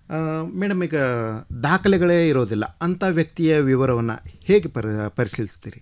Madam ಈಗ ದಾಖಲೆಗಳೇ ಇರೋದಿಲ್ಲ ಅಂಥ ವ್ಯಕ್ತಿಯ ವಿವರವನ್ನು ಹೇಗೆ ಪರಿ ಪರಿಶೀಲಿಸ್ತೀರಿ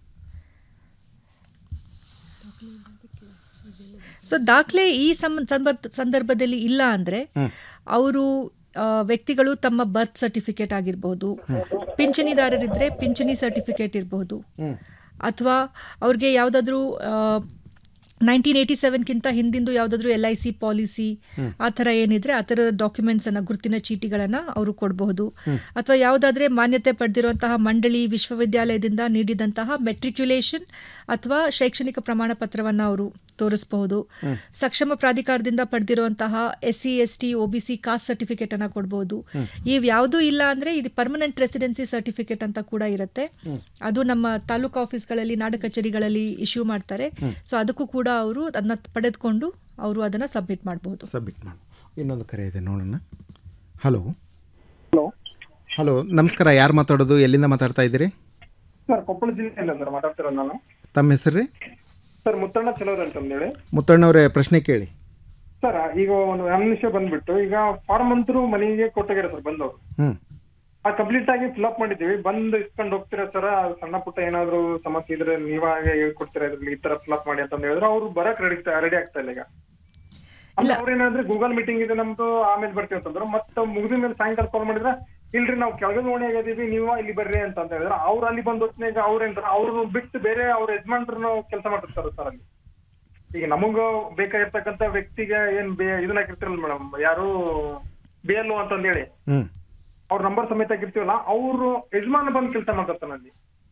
ಸೊ ದಾಖಲೆ ಈ ಸಂ ಸಂದರ್ಭ- ಸಂದರ್ಭದಲ್ಲಿ ಇಲ್ಲ ಅಂದರೆ ಅವರು ವ್ಯಕ್ತಿಗಳು ತಮ್ಮ ಬರ್ತ್ ಸರ್ಟಿಫಿಕೇಟ್ ಆಗಿರ್ಬೋದು ಪಿಂಚಣಿದಾರರಿದ್ದರೆ ಪಿಂಚಣಿ ಸರ್ಟಿಫಿಕೇಟ್ ಇರಬಹುದು ಅಥವಾ ಅವ್ರಿಗೆ ಯಾವುದಾದ್ರೂ ನೈನ್ಟೀನ್ ಏಯ್ಟಿ ಸೆವೆನ್ಗಿಂತ ಹಿಂದಿಂದು ಯಾವುದಾದ್ರೂ ಎಲ್ ಐ ಸಿ ಪಾಲಿಸಿ ಆ ಥರ ಏನಿದ್ರೆ ಆ ಥರ ಡಾಕ್ಯುಮೆಂಟ್ಸನ್ನು ಗುರುತಿನ ಚೀಟಿಗಳನ್ನು ಅವರು ಕೊಡಬಹುದು ಅಥವಾ ಯಾವುದಾದ್ರೆ ಮಾನ್ಯತೆ ಪಡೆದಿರುವಂತಹ ಮಂಡಳಿ ವಿಶ್ವವಿದ್ಯಾಲಯದಿಂದ ನೀಡಿದಂತಹ ಮೆಟ್ರಿಕ್ಯುಲೇಷನ್ ಅಥವಾ ಶೈಕ್ಷಣಿಕ ಪ್ರಮಾಣ ಪತ್ರವನ್ನು ಅವರು ತೋರಿಸಬಹುದು ಸಕ್ಷಮ ಪ್ರಾಧಿಕಾರದಿಂದ ಪಡೆದಿರುವಂತಹ S C S T O B C caste certificate ಅನ್ನ ಕೊಡಬಹುದು ಇವ್ ಯಾವುದೂ ಇಲ್ಲ ಅಂದ್ರೆ ಇದು ಪರ್ಮನೆಂಟ್ ರೆಸಿಡೆನ್ಸಿ ಸರ್ಟಿಫಿಕೇಟ್ ಅಂತ ಕೂಡ ಇರುತ್ತೆ ಅದು ನಮ್ಮ ತಾಲೂಕು ಆಫೀಸ್ಗಳಲ್ಲಿ ನಾಡ ಕಚೇರಿಗಳಲ್ಲಿ ಇಶ್ಯೂ ಮಾಡ್ತಾರೆ ಸೊ ಅದಕ್ಕೂ ಕೂಡ ಅವರು ಅದನ್ನ ಪಡೆದುಕೊಂಡು ಅವರು ಅದನ್ನ ಸಬ್ಮಿಟ್ ಮಾಡಬಹುದು ಸಬ್ಮಿಟ್ ಮಾಡಿ ಇನ್ನೊಂದು ಕರೆ ಇದೆ ನೋಡೋಣ ಹಲೋ ಹಲೋ ಹಲೋ ನಮಸ್ಕಾರ ಯಾರು ಮಾತಾಡೋದು ಎಲ್ಲಿಂದ ಮಾತಾಡ್ತಾ ಇದ್ದೀರಿ ಸರ್ ಕೊಪ್ಪಳ ಜಿಲ್ಲೆಯಿಂದ ಸರ್ ಮಾತಾಡ್ತಿರೋದು ನಾನು ತಮ್ಮ ಹೆಸರು ರೀ ಸರ್ ಮುತ್ತಣ್ಣ ಚಲೋರ್ ಅಂತಂದೇಳಿ ಮುತ್ತಣ್ಣವರೇ ಪ್ರಶ್ನೆ ಕೇಳಿ ಸರ್ ಈಗ ಒಂದು ಅಮ್ನಿಷ ಬಂದ್ಬಿಟ್ಟು ಈಗ ಫಾರ್ಮ್ ಅಂತರೂ ಮನೆಗೆ ಕೊಟ್ಟಾಗ್ಯಾರ ಸರ್ ಬಂದವರು ಹ್ಞೂ ಆ ಕಂಪ್ಲೀಟ್ ಆಗಿ ಫಿಲ್ಅಪ್ ಮಾಡಿದೀವಿ ಬಂದ್ ಇಸ್ಕೊಂಡು ಹೋಗ್ತೀರಾ ಸರ್ ಸಣ್ಣ ಪುಟ್ಟ ಏನಾದ್ರು ಸಮಸ್ಯೆ ಇದ್ರೆ ನೀವಾಗೆ ಹೇಳ್ಕೊಡ್ತೀರಾ ಇದ್ರಲ್ಲಿ ಈ ತರ ಫಿಲ್ಅಪ್ ಮಾಡಿ ಅಂತ ಹೇಳಿದ್ರೆ ಅವ್ರು ಬರಕ್ ರೆಡಿ ರೆಡಿ ಆಗ್ತಾ ಇಲ್ಲ ಈಗ ಅಲ್ಲ ಅವ್ರೇನಾದ್ರೆ ಗೂಗಲ್ ಮೀಟಿಂಗ್ ಇದೆ ನಮ್ದು ಆಮೇಲೆ ಬರ್ತೀವಿ ಅಂತಂದ್ರು ಮತ್ತೆ ಮುಗಿದ ಮೇಲೆ ಸಾಯಂಕಾಲ ಕಾಲ್ ಮಾಡಿದ್ರೆ ಇಲ್ರಿ ನಾವು ಕೆಳಗದ ಓಣಿ ಇದೀವಿ ನೀವು ಇಲ್ಲಿ ಬರ್ರಿ ಅಂತ ಅಂತ ಹೇಳಿದ್ರೆ ಅವ್ರು ಅಲ್ಲಿ ಬಂದ್ ಹೊತ್ನಾಗ ಅವ್ರೇನ್ರ ಅವ್ರು ಬಿಟ್ಟು ಬೇರೆ ಅವ್ರ ಯಜಮಾನ್ರು ಕೆಲಸ ಮಾಡ್ತಿರ್ತಾರೆ ಸರ್ ಅಲ್ಲಿ ಈಗ ನಮಗ ಬೇಕಾಗಿರ್ತಕ್ಕಂತ ವ್ಯಕ್ತಿಗೆ ಏನ್ ಬೇ ಇದನ್ನ ಹಾಕಿರ್ತಿರಲ್ಲ ಮೇಡಮ್ ಯಾರು ಬಿ ಎಲ್ ಅಂತಂದ್ ಹೇಳಿ ಹ್ಞೂ ಅವ್ರ ನಂಬರ್ ಸಮೇತ ಹಾಕಿರ್ತೀವಲ್ಲ ಅವ್ರು ಯಜಮಾನ ಬಂದ್ ಕೆಲಸ ಮಾಡ್ತಾನೆ ಅಲ್ಲಿ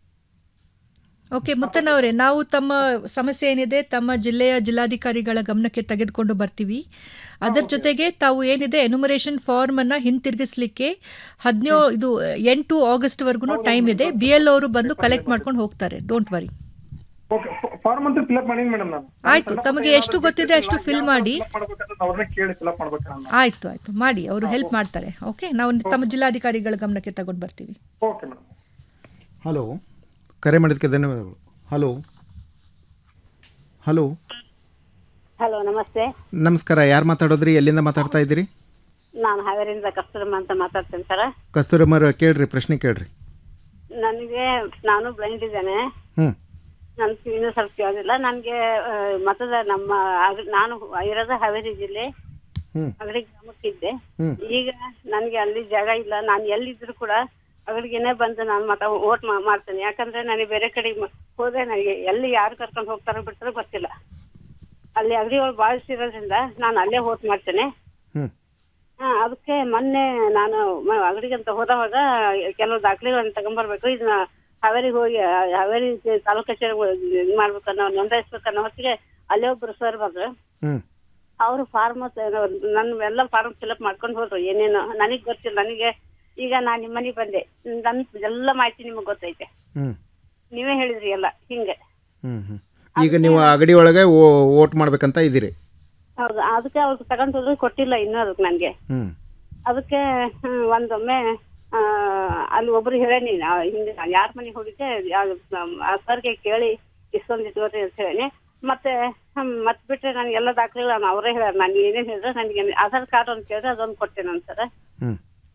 ಓಕೆ ಮುತ್ತನವರೇ ನಾವು ತಮ್ಮ ಸಮಸ್ಯೆ ಏನಿದೆ ತಮ್ಮ ಜಿಲ್ಲೆಯ ಜಿಲ್ಲಾಧಿಕಾರಿಗಳ ಗಮನಕ್ಕೆ ತೆಗೆದುಕೊಂಡು ಬರ್ತೀವಿ ಅದರ ಜೊತೆಗೆ ತಾವು ಏನಿದೆ ಎನುಮರೇಷನ್ ಫಾರ್ಮ್ ಅನ್ನ ಹಿಂತಿರುಗಿಸ್ಲಿಕ್ಕೆ ಹದಿನೋ ಇದು ಎಂಟು ಆಗಸ್ಟ್ ವರ್ಗು ಟೈಮ್ ಇದೆ ಬಿ ಎಲ್ ಅವರು ಬಂದು ಕಲೆಕ್ಟ್ ಮಾಡ್ಕೊಂಡು ಹೋಗ್ತಾರೆ ಡೋಂಟ್ ವರಿ ಓಕೆ ಫಾರ್ಮ್ ಅಂತ ಫಿಲ್ಅಪ್ ಮಾಡಿ ಮೇಡಮ್ ನಾನು ಆಯ್ತು ತಮಗೆ ಎಷ್ಟು ಗೊತ್ತಿದೆ ಅಷ್ಟು ಫಿಲ್ ಮಾಡಿ ಮಾಡ್ಬೇಕಂತ ಅವ್ರನ್ನ ಕೇಳಿ ಫಿಲ್ಅಪ್ ಮಾಡ್ಬೇಕು ನಾನು ಆಯ್ತು ಆಯ್ತು ಮಾಡಿ ಅವರು ಹೆಲ್ಪ್ ಮಾಡ್ತಾರೆ ಓಕೆ ನಾವು ತಮ್ಮ ಜಿಲ್ಲಾಧಿಕಾರಿಗಳ ಗಮನಕ್ಕೆ ತಗೊಂಡು ಬರ್ತೀವಿ ಓಕೆ ಮೇಡಮ್ ಹಲೋ ಕರೆ ಮಾಡಿದ್ದಕ್ಕೆ ಧನ್ಯವಾದಗಳು ಹಲೋ ಹಲೋ ಹಲೋ ನಮಸ್ತೆ ನಮಸ್ಕಾರ ಯಾರು ಮಾತಾಡೋದ್ರಿ ಎಲ್ಲಿಂದ ಮಾತಾಡ್ತಾ ಇದ್ದೀರಿ ನಾನು ಹಾವೇರಿಯಿಂದ ಕಸ್ತೂರಮ್ಮ ಅಂತ ಮಾತಾಡ್ತೇನೆ ಸರ್ ಕಸ್ತೂರಮ್ಮರ ಕೇಳ್ರಿ ಪ್ರಶ್ನೆ ಕೇಳ್ರಿ ನನಗೆ ನಾನು ಬ್ಲೈಂಡ್ ಇದ್ದೇನೆ ಹ್ಞೂ ನನ್ನ ಇನ್ನೂ ಸ್ವಲ್ಪ ಕೇಳೋದಿಲ್ಲ ನನಗೆ ಮತದ ನಮ್ಮ ಅಗ್- ನಾನು ಇರೋದು ಹಾವೇರಿ ಜಿಲ್ಲೆ ಹ್ಞೂ ಅಗಡಿ ಗ್ರಾಮಕ್ಕಿದ್ದೆ ಹ್ಮ್. ಈಗ ನನಗೆ ಅಲ್ಲಿ ಜಾಗ ಇಲ್ಲ ನಾನು ಎಲ್ಲಿದ್ರು ಕೂಡ ಅಗಡಿಗೆನೆ ಬಂದು ನಾನು ಮತ ಓಟ್ ಮಾಡ್ತೇನೆ ಯಾಕಂದ್ರೆ ನನಗೆ ಬೇರೆ ಕಡೆ ಮ- ಹೋದ್ರೆ ನನಗೆ ಎಲ್ಲಿ ಯಾರು ಕರ್ಕೊಂಡು ಹೋಗ್ತಾರೋ ಬಿಡ್ತಾರೋ ಗೊತ್ತಿಲ್ಲ ಅಲ್ಲಿ ಅಗಡಿ ಒಳಗೆ ಬಾಳಿಸಿರೋದ್ರಿಂದ ನಾನು ಅಲ್ಲೇ ಓಟ್ ಮಾಡ್ತೇನೆ ಹ್ಞೂ ಹಾ ಅದಕ್ಕೆ ಮೊನ್ನೆ ನಾನು ಮ- ಅಂಗಡಿಗೆ ಅಂತ ಹೋದವಾಗ ಕೆಲವು ದಾಖಲೆಗಳನ್ನ ತಗೊಂಡ್ಬರ್ಬೇಕು ಇದನ್ನ ಹಾವೇರಿಗೆ ಹೋಗಿ ಆ, ಹಾವೇರಿ ತಾಲೂಕು ಕಚೇರಿ ಇದು ಮಾಡ್ಬೇಕನ್ನೋ ನೋಂದಾಯಿಸ್ಬೇಕನ್ನೋ ಹೊತ್ತಿಗೆ ಅಲ್ಲೇ ಒಬ್ರು ಸರ್ ಬಂದ್ರು ಹ್ಞೂ ಅವರು ಫಾರ್ಮ್ ನನ್ನ ಎಲ್ಲ ಫಾರ್ಮ್ ಫಿಲ್ಅಪ್ ಮಾಡ್ಕೊಂಡು ಹೋದ್ರು ಏನೇನು ನನಗೆ ಗೊತ್ತಿಲ್ಲ ನನಗೆ ಈಗ ನಾನು ನಿಮ್ಮ ಮನೆಗೆ ಬಂದೆ ನನ್ ಎಲ್ಲ ಮಾಹಿತಿ ನಿಮಗೆ ಗೊತ್ತೈತೆ ಹ್ಞೂ ನೀವೇ ಹೇಳಿದ್ರಿ ಎಲ್ಲ ಹಿಂಗೆ ಹ್ಞೂ ಹ್ಞೂ ಈಗ ನೀವು ಅಗಡಿ ಒಳಗೆ ಓಟ್ ಮಾಡ್ಬೇಕಂತ ಇದ್ದೀರಿ ಹೌದು ಅದಕ್ಕೆ ಅವ್ರು ತಗೊಂಡ್ ಹೋದ್ರು ಕೊಟ್ಟಿಲ್ಲ ಇನ್ನೂ ಅದಕ್ಕೆ ನನಗೆ ಹ್ಞೂ ಅದಕ್ಕೆ ಹ್ಮ್, ಒಂದೊಮ್ಮೆ ಆ, ಅಲ್ಲಿ ಒಬ್ರು ಹೇಳೇನಿ ನಾ- ಹಿಂಗೆ ಯಾರ ಮನೆಗೆ ಹೋಗಿದ್ದೆ ಯಾವ್ದು, ಮ್, ಆ ಸರ್ಗೆ ಕೇಳಿ ಇಷ್ಟೊಂದು ಇಟ್ಕೋರಿ ಅಂತ ಹೇಳೇನಿ ಮತ್ತೆ ಹ್ಮ್, ಮತ್ ಬಿಟ್ರೆ ನನಗೆ ಎಲ್ಲ ದಾಖಲೆಗಳು ನಾನು ಅವರೇ ಹೇಳ ನಾನು ಏನೇನ್ ಹೇಳಿದ್ರೆ ನನಗೆ ಆಧಾರ್ ಕಾರ್ಡ್ ಅಂತ ಕೇಳಿದ್ರೆ ಅದೊಂದು ಕೊಟ್ಟೆ ನಾನು ಸರ್ ಹ್ಞೂ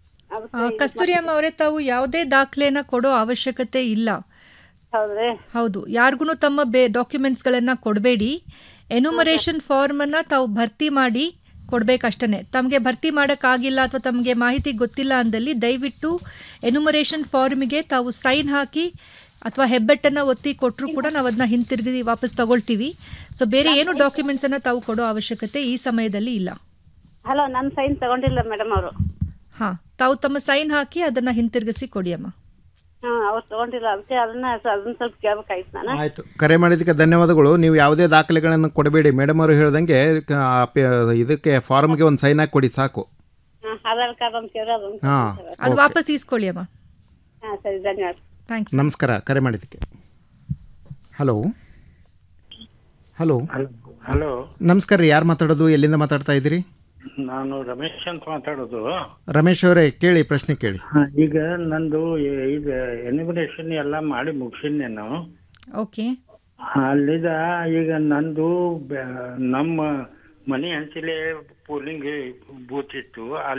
ಆ, ಕಸ್ತೂರಿ ಅಮ್ಮ ಅವರೇ ತಾವು ಯಾವುದೇ ದಾಖಲೆನ ಕೊಡೋ ಅವಶ್ಯಕತೆ ಇಲ್ಲ ಹೌದ್ರಿ ಹೌದು ಯಾರಿಗೂ ತಮ್ಮ ಬೇ ಡಾಕ್ಯುಮೆಂಟ್ಸ್ಗಳನ್ನು ಕೊಡಬೇಡಿ ಎನುಮರೇಷನ್ ಫಾರ್ಮನ್ನು ತಾವು ಭರ್ತಿ ಮಾಡಿ ಕೊಡಬೇಕಷ್ಟೇ ತಮಗೆ ಭರ್ತಿ ಮಾಡೋಕ್ಕಾಗಿಲ್ಲ ಅಥವಾ ತಮಗೆ ಮಾಹಿತಿ ಗೊತ್ತಿಲ್ಲ ಅಂದಲ್ಲಿ ದಯವಿಟ್ಟು ಎನುಮರೇಷನ್ ಫಾರ್ಮಿಗೆ ತಾವು ಸೈನ್ ಹಾಕಿ ಅಥವಾ ಹೆಬ್ಬೆಟ್ಟನ್ನು ಒತ್ತಿ ಕೊಟ್ಟರು ಕೂಡ ನಾವು ಅದನ್ನ ಹಿಂತಿರುಗಿ ವಾಪಸ್ ತಗೊಳ್ತೀವಿ ಸೊ ಬೇರೆ ಏನು ಡಾಕ್ಯುಮೆಂಟ್ಸನ್ನು ತಾವು ಕೊಡೋ ಅವಶ್ಯಕತೆ ಈ ಸಮಯದಲ್ಲಿ ಇಲ್ಲ ಹಲೋ ನನ್ನ ಸೈನ್ ತಗೊಂಡಿಲ್ಲ ಮೇಡಮ್ ಅವರು ಹಾಂ ತಾವು ತಮ್ಮ ಸೈನ್ ಹಾಕಿ ಅದನ್ನು ಹಿಂತಿರುಗಿಸಿ ಕೊಡಿ ಅಮ್ಮ ಹಾ ಅವ್ರು ತಗೊಂಡಿಲ್ಲ ಅದಕ್ಕೆ ಅದನ್ನ ಅದನ್ನ ಸ್ವಲ್ಪ ಕೇಳ್ಬೇಕಾಯ್ತು ನಾನು ಆಯಿತು ಕರೆ ಮಾಡಿದ್ದಕ್ಕೆ ಧನ್ಯವಾದಗಳು ನೀವು ಯಾವುದೇ ದಾಖಲೆಗಳನ್ನು ಕೊಡಬೇಡಿ ಮೇಡಮ್ ಅವರು ಹೇಳ್ದಂಗೆ ಕ- ಆ ಪೆ- ಇದಕ್ಕೆ ಫಾರ್ಮ್ಗೆ ಒಂದು ಸೈನ್ ಹಾಕಿ ಕೊಡಿ ಸಾಕು ಹಾ, ಆಧಾರ್ ಕಾರ್ಡ್ ಅಂತ ಕೇಳಿದ್ರೆ ಅದೊಂದು ಹಾಂ ಅದು ವಾಪಸ್ ಈಸ್ಕೊಳ್ಳಿ ಅಮ್ಮ ಹಾ ಸರಿ ಧನ್ಯವಾದ ಥ್ಯಾಂಕ್ಸ್ ನಮಸ್ಕಾರ ಕರೆ ಮಾಡಿದ್ದಕ್ಕೆ ಹಲೋ ಹಲೋ ಹಲೋ ನಮಸ್ಕಾರ ರೀ ಯಾರು ಮಾತಾಡೋದು ಎಲ್ಲಿಂದ ಮಾತಾಡ್ತಾ ಇದ್ದೀರಿ ನಾನು ರಮೇಶ್ ಅಂತ ಮಾತಾಡೋದು ರಮೇಶ್ ಅವರೇ ಕೇಳಿ ಪ್ರಶ್ನೆ ಕೇಳಿ ಹಾ, ಈಗ ನಂದು ಎ- ಇದು ಎನಿಮಿನೇಷನ್ ಎಲ್ಲ ಮಾಡಿ ಮುಗಿಸಿನಿ ನಾನು ಓಕೆ ಅಲ್ಲಿದ ಈಗ ನಂದು ಬ- ನಮ್ಮ ಮನೆ ಹಂಚಿಲೆ ಪೋಲಿಂಗ್ ಬೂತ್ ಇತ್ತು